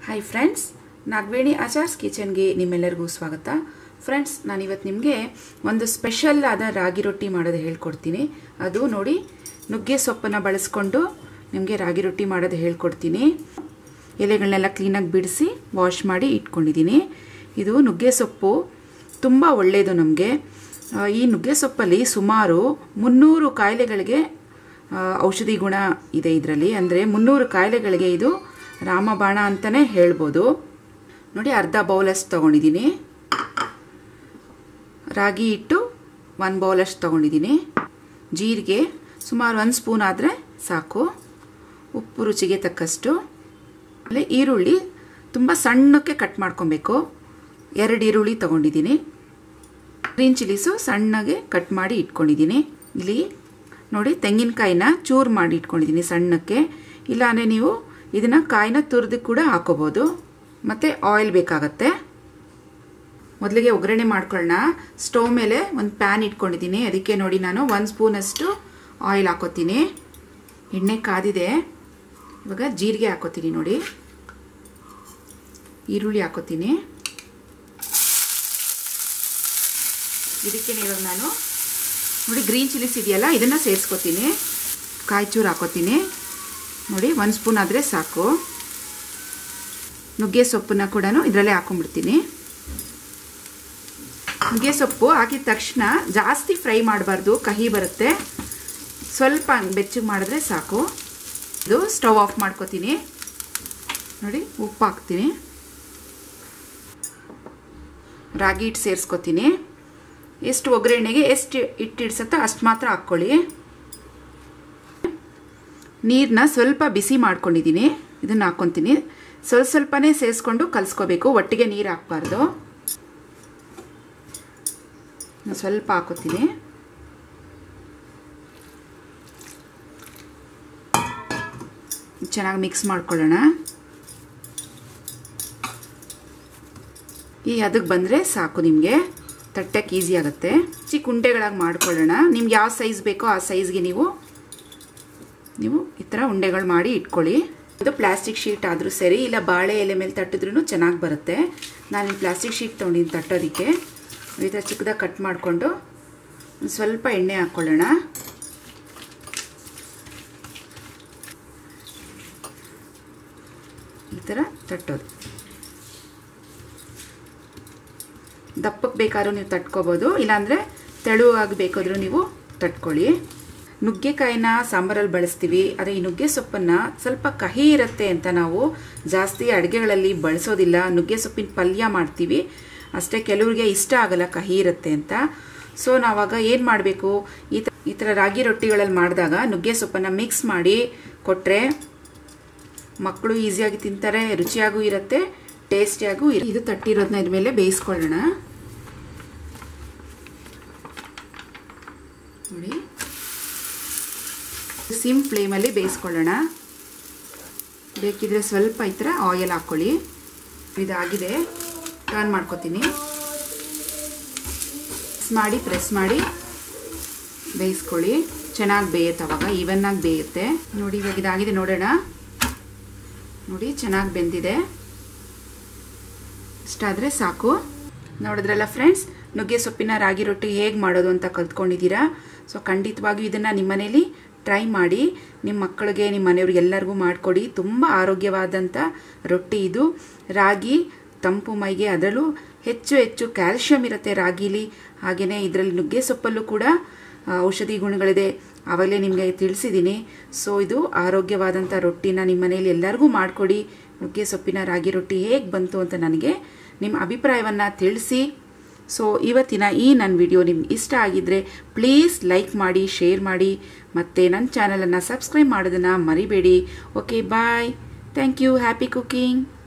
hi friends Nagaveni Achar's ಕಿಚನ್ಗೆ ನಿಮ್ಮೆಲ್ಲರಿಗೂ ಸ್ವಾಗತ ಫ್ರೆಂಡ್ಸ್ ನಾನಿವತ್ತು ನಿಮಗೆ ಒಂದು ಸ್ಪೆಷಲ್ ಆದ ರಾಗಿ ರೊಟ್ಟಿ ಮಾಡೋದು ಹೇಳ್ಕೊಡ್ತೀನಿ ಅದು ನೋಡಿ ನುಗ್ಗೆ ಸೊಪ್ಪನ್ನು ಬಳಸ್ಕೊಂಡು ನಿಮಗೆ ರಾಗಿ ರೊಟ್ಟಿ ಮಾಡೋದು ಹೇಳ್ಕೊಡ್ತೀನಿ ಎಲೆಗಳನ್ನೆಲ್ಲ ಕ್ಲೀನಾಗಿ ಬಿಡಿಸಿ ವಾಶ್ ಮಾಡಿ ಇಟ್ಕೊಂಡಿದ್ದೀನಿ ಇದು ನುಗ್ಗೆ ಸೊಪ್ಪು ತುಂಬ ಒಳ್ಳೆಯದು ನಮಗೆ ಈ ನುಗ್ಗೆ ಸೊಪ್ಪಲ್ಲಿ ಸುಮಾರು ಮುನ್ನೂರು ಕಾಯಿಲೆಗಳಿಗೆ ಆ, ಔಷಧಿ ಗುಣ ಇದೆ ಇದರಲ್ಲಿ ಅಂದರೆ ಮುನ್ನೂರು ಕಾಯಿಲೆಗಳಿಗೆ ಇದು ರಾಮಬಾಣ ಅಂತಲೇ ಹೇಳ್ಬೋದು ನೋಡಿ ಅರ್ಧ ಬೌಲಷ್ಟು ತೊಗೊಂಡಿದ್ದೀನಿ ರಾಗಿ ಹಿಟ್ಟು ಒಂದು ಬೌಲಷ್ಟು ತೊಗೊಂಡಿದ್ದೀನಿ ಜೀರಿಗೆ ಸುಮಾರು ಒಂದು ಸ್ಪೂನ್ ಆದರೆ ಸಾಕು ಉಪ್ಪು ರುಚಿಗೆ ತಕ್ಕಷ್ಟು ಆಮೇಲೆ ಈರುಳ್ಳಿ ತುಂಬ ಸಣ್ಣಕ್ಕೆ ಕಟ್ ಮಾಡ್ಕೊಬೇಕು ಎರಡು ಈರುಳ್ಳಿ ತೊಗೊಂಡಿದ್ದೀನಿ ಗ್ರೀನ್ ಚಿಲ್ಲೀಸು ಸಣ್ಣಗೆ ಕಟ್ ಮಾಡಿ ಇಟ್ಕೊಂಡಿದ್ದೀನಿ ಇಲ್ಲಿ ನೋಡಿ ತೆಂಗಿನಕಾಯಿನ ಚೂರು ಮಾಡಿ ಇಟ್ಕೊಂಡಿದ್ದೀನಿ ಸಣ್ಣಕ್ಕೆ ಇಲ್ಲಾಂದರೆ ನೀವು ಇದನ್ನು ಕಾಯಿನ ತುರಿದು ಕೂಡ ಹಾಕೋಬೋದು ಮತ್ತು ಆಯಿಲ್ ಬೇಕಾಗತ್ತೆ ಮೊದಲಿಗೆ ಒಗ್ಗರಣೆ ಮಾಡ್ಕೊಳ್ಳೋಣ ಸ್ಟವ್ ಮೇಲೆ ಒಂದು ಪ್ಯಾನ್ ಇಟ್ಕೊಂಡಿದ್ದೀನಿ ಅದಕ್ಕೆ ನೋಡಿ ನಾನು ಒಂದು ಸ್ಪೂನಷ್ಟು ಆಯಿಲ್ ಹಾಕೋತೀನಿ ಎಣ್ಣೆ ಕಾದಿದೆ ಇವಾಗ ಜೀರಿಗೆ ಹಾಕೋತೀನಿ ನೋಡಿ ಈರುಳ್ಳಿ ಹಾಕೋತೀನಿ ಇದಕ್ಕೆ ಇವಾಗ ನಾನು ನೋಡಿ ಗ್ರೀನ್ ಚಿಲ್ಲೀಸ್ ಇದೆಯಲ್ಲ ಇದನ್ನು ಸೇರಿಸ್ಕೊತೀನಿ ಕಾಯಿ ಚೂರು ಹಾಕೋತೀನಿ ನೋಡಿ ಒಂದು ಸ್ಪೂನ್ ಆದರೆ ಸಾಕು ನುಗ್ಗೆ ಸೊಪ್ಪನ್ನ ಕೂಡ ಇದರಲ್ಲೇ ಹಾಕೊಂಡ್ಬಿಡ್ತೀನಿ ನುಗ್ಗೆ ಸೊಪ್ಪು ಹಾಕಿದ ತಕ್ಷಣ ಜಾಸ್ತಿ ಫ್ರೈ ಮಾಡಬಾರ್ದು ಕಹಿ ಬರುತ್ತೆ ಸ್ವಲ್ಪ ಬೆಚ್ಚಗೆ ಮಾಡಿದ್ರೆ ಸಾಕು ಇದು ಸ್ಟವ್ ಆಫ್ ಮಾಡ್ಕೋತೀನಿ ನೋಡಿ ಉಪ್ಪು ಹಾಕ್ತೀನಿ ರಾಗಿ ಹಿಟ್ಟು ಸೇರಿಸ್ಕೊತೀನಿ ಎಷ್ಟು ಒಗ್ಗರಣೆಗೆ ಎಷ್ಟು ಹಿಟ್ಟಿಡ್ಸತ್ತೋ ಅಷ್ಟು ಮಾತ್ರ ಹಾಕ್ಕೊಳ್ಳಿ ನೀರನ್ನ ಸ್ವಲ್ಪ ಬಿಸಿ ಮಾಡ್ಕೊಂಡಿದ್ದೀನಿ ಇದನ್ನು ಹಾಕ್ಕೊತೀನಿ ಸ್ವಲ್ಪ ಸ್ವಲ್ಪನೇ ಸೇರಿಸ್ಕೊಂಡು ಕಲಿಸ್ಕೋಬೇಕು ಒಟ್ಟಿಗೆ ನೀರು ಹಾಕ್ಬಾರ್ದು ಸ್ವಲ್ಪ ಹಾಕೋತೀನಿ ಚೆನ್ನಾಗಿ ಮಿಕ್ಸ್ ಮಾಡ್ಕೊಳ್ಳೋಣ ಈ ಅದಕ್ಕೆ ಬಂದರೆ ಸಾಕು ನಿಮಗೆ ತಟ್ಟಕ್ಕೆ ಈಸಿ ಆಗುತ್ತೆ ಚಿಕ್ಕ ಉಂಡೆಗಳಾಗಿ ಮಾಡ್ಕೊಳ್ಳೋಣ ನಿಮ್ಗೆ ಯಾವ ಸೈಜ್ ಬೇಕೋ ಆ ಸೈಜ್ಗೆ ನೀವು ನೀವು ಈ ಥರ ಉಂಡೆಗಳು ಮಾಡಿ ಇಟ್ಕೊಳ್ಳಿ ಇದು ಪ್ಲಾಸ್ಟಿಕ್ ಶೀಟ್ ಆದರೂ ಸರಿ ಇಲ್ಲ ಬಾಳೆ ಎಲೆ ಮೇಲೆ ತಟ್ಟಿದ್ರೂ ಚೆನ್ನಾಗಿ ಬರುತ್ತೆ ನಾನು ಪ್ಲಾಸ್ಟಿಕ್ ಶೀಟ್ ತೊಗೊಂಡಿದ್ದೀನಿ ತಟ್ಟೋದಕ್ಕೆ ಈ ಥರ ಚಿಕ್ಕದಾಗಿ ಕಟ್ ಮಾಡಿಕೊಂಡು ಸ್ವಲ್ಪ ಎಣ್ಣೆ ಹಾಕ್ಕೊಳ್ಳೋಣ ಈ ಥರ ತಟ್ಟೋದು ದಪ್ಪಕ್ಕೆ ಬೇಕಾದ್ರೂ ನೀವು ತಟ್ಕೋಬೋದು ಇಲ್ಲಾಂದರೆ ತೆಳುವಾಗಿ ಬೇಕಾದ್ರೂ ನೀವು ತಟ್ಕೊಳ್ಳಿ ನುಗ್ಗೆಕಾಯಿನ ಸಾಂಬಾರಲ್ಲಿ ಬಳಸ್ತೀವಿ ಆದರೆ ಈ ನುಗ್ಗೆ ಸೊಪ್ಪನ್ನು ಸ್ವಲ್ಪ ಕಹಿ ಇರುತ್ತೆ ಅಂತ ನಾವು ಜಾಸ್ತಿ ಅಡುಗೆಗಳಲ್ಲಿ ಬಳಸೋದಿಲ್ಲ ನುಗ್ಗೆ ಸೊಪ್ಪಿನ ಪಲ್ಯ ಮಾಡ್ತೀವಿ ಅಷ್ಟೇ ಕೆಲವ್ರಿಗೆ ಇಷ್ಟ ಆಗಲ್ಲ ಕಹಿ ಇರುತ್ತೆ ಅಂತ ಸೊ ನಾವಾಗ ಏನು ಮಾಡಬೇಕು ಈ ತ ಈ ಥರ ರಾಗಿ ರೊಟ್ಟಿಗಳಲ್ಲಿ ಮಾಡಿದಾಗ ನುಗ್ಗೆ ಸೊಪ್ಪನ್ನು ಮಿಕ್ಸ್ ಮಾಡಿ ಕೊಟ್ಟರೆ ಮಕ್ಕಳು ಈಸಿಯಾಗಿ ತಿಂತಾರೆ ರುಚಿಯಾಗೂ ಇರುತ್ತೆ ಟೇಸ್ಟಿಯಾಗೂ ಇದು ತಟ್ಟಿರೋದನ್ನ ಇದ್ರ ಮೇಲೆ ಬೇಯಿಸ್ಕೊಳ್ಳೋಣ ನೋಡಿ ಸಿಮ್ ಫ್ಲೇಮಲ್ಲಿ ಬೇಯಿಸ್ಕೊಳ್ಳೋಣ ಬೇಕಿದ್ರೆ ಸ್ವಲ್ಪ ಈ ಥರ ಆಯಿಲ್ ಹಾಕ್ಕೊಳ್ಳಿ ಇದಾಗಿದೆ ಟರ್ನ್ ಮಾಡ್ಕೊತೀನಿ ಮಾಡಿ ಪ್ರೆಸ್ ಮಾಡಿ ಬೇಯಿಸ್ಕೊಳ್ಳಿ ಚೆನ್ನಾಗಿ ಬೇಯುತ್ತೆ ಅವಾಗ ಈವನ್ನಾಗಿ ಬೇಯುತ್ತೆ ನೋಡಿ ಇವಾಗ ಇದಾಗಿದೆ ನೋಡೋಣ ನೋಡಿ ಚೆನ್ನಾಗಿ ಬೆಂದಿದೆ ಇಷ್ಟಾದರೆ ಸಾಕು ನೋಡಿದ್ರಲ್ಲ ಫ್ರೆಂಡ್ಸ್ ನುಗ್ಗೆ ಸೊಪ್ಪಿನ ರಾಗಿ ರೊಟ್ಟಿ ಹೇಗೆ ಮಾಡೋದು ಅಂತ ಕಲ್ತ್ಕೊಂಡಿದ್ದೀರಾ ಸೊ ಖಂಡಿತವಾಗಿಯೂ ಇದನ್ನು ನಿಮ್ಮ ಮನೇಲಿ ಟ್ರೈ ಮಾಡಿ ನಿಮ್ಮ ಮಕ್ಕಳಿಗೆ ನಿಮ್ಮ ಮನೆಯವ್ರಿಗೆ ಎಲ್ಲರಿಗೂ ಮಾಡಿಕೊಡಿ ತುಂಬ ಆರೋಗ್ಯವಾದಂಥ ರೊಟ್ಟಿ ಇದು ರಾಗಿ ತಂಪು ಮೈಗೆ ಅದರಲ್ಲೂ ಹೆಚ್ಚು ಹೆಚ್ಚು ಕ್ಯಾಲ್ಶಿಯಂ ಇರುತ್ತೆ ರಾಗಿಲಿ ಹಾಗೆಯೇ ಇದರಲ್ಲಿ ನುಗ್ಗೆ ಸೊಪ್ಪಲ್ಲೂ ಕೂಡ ಔಷಧಿ ಗುಣಗಳಿದೆ ಆವಾಗಲೇ ನಿಮಗೆ ತಿಳಿಸಿದ್ದೀನಿ ಸೊ ಇದು ಆರೋಗ್ಯವಾದಂಥ ರೊಟ್ಟಿನ ನಿಮ್ಮ ಮನೇಲಿ ಎಲ್ಲರಿಗೂ ಮಾಡಿಕೊಡಿ ನುಗ್ಗೆ ಸೊಪ್ಪಿನ ರಾಗಿ ರೊಟ್ಟಿ ಹೇಗೆ ಬಂತು ಅಂತ ನನಗೆ ನಿಮ್ಮ ಅಭಿಪ್ರಾಯವನ್ನು ತಿಳಿಸಿ ಸೊ ಇವತ್ತಿನ ಈ ನನ್ನ ವಿಡಿಯೋ ನಿಮ್ಗೆ ಇಷ್ಟ ಆಗಿದ್ದರೆ ಪ್ಲೀಸ್ ಲೈಕ್ ಮಾಡಿ ಶೇರ್ ಮಾಡಿ ಮತ್ತು ನನ್ನ ಚಾನಲನ್ನು ಸಬ್ಸ್ಕ್ರೈಬ್ ಮಾಡೋದನ್ನು ಮರಿಬೇಡಿ okay bye thank you happy cooking